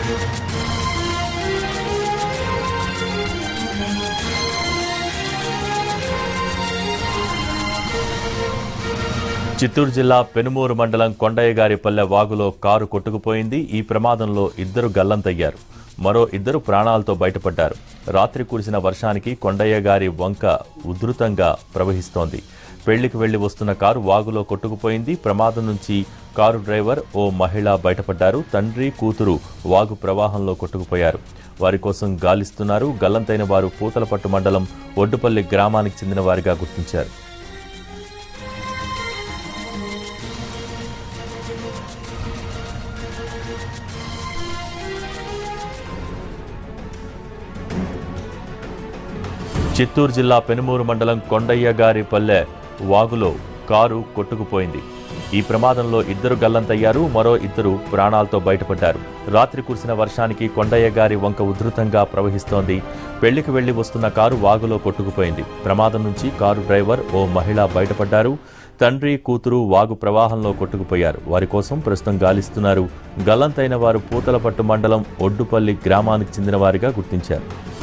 చిత్తూరు జిల్లా పెనుమూరు మండలం కొండయ్యగారిపల్లె వాగులో కారు కొట్టుకుపోయింది ఈ ప్రమాదంలో ఇద్దరు గల్లంతయ్యారు మరో ఇద్దరు ప్రాణాలతో బయటపడ్డారు రాత్రి కురిసిన వర్షానికి కొండయ్యగారి వంక ఉధృతంగా ప్రవహిస్తోంది పెళ్లికి వెళ్లి వస్తున్న కారు వాగులో కొట్టుకుపోయింది ప్రమాదం నుంచి కారు డ్రైవర్ ఓ మహిళ బయటపడ్డారు తండ్రి కూతురు వాగు ప్రవాహంలో కొట్టుకుపోయారు వారి కోసం గాలిస్తున్నారు గల్లంతైన వారు పూతలపట్టు మండలం ఒడ్డుపల్లి గ్రామానికి చెందిన వారిగా గుర్తించారు చిత్తూరు జిల్లా పెనుమూరు మండలం కొండయ్యగారిపల్లె వాగులో కారు కొట్టుకుపోయింది ఈ ప్రమాదంలో ఇద్దరు గల్లంతయ్యారు మరో ఇద్దరు ప్రాణాలతో బయటపడ్డారు రాత్రి కురిసిన వర్షానికి కొండయ్య గారి వంక ఉధృతంగా ప్రవహిస్తోంది పెళ్లికి వెళ్లి వస్తున్న కారు వాగులో కొట్టుకుపోయింది ప్రమాదం నుంచి కారు డ్రైవర్ ఓ మహిళ బయటపడ్డారు తండ్రి కూతురు వాగు ప్రవాహంలో కొట్టుకుపోయారు వారి కోసం ప్రస్తుతం గాలిస్తున్నారు గల్లంతైన వారు పూతలపట్టు మండలం ఒడ్డుపల్లి గ్రామానికి చెందిన వారిగా గుర్తించారు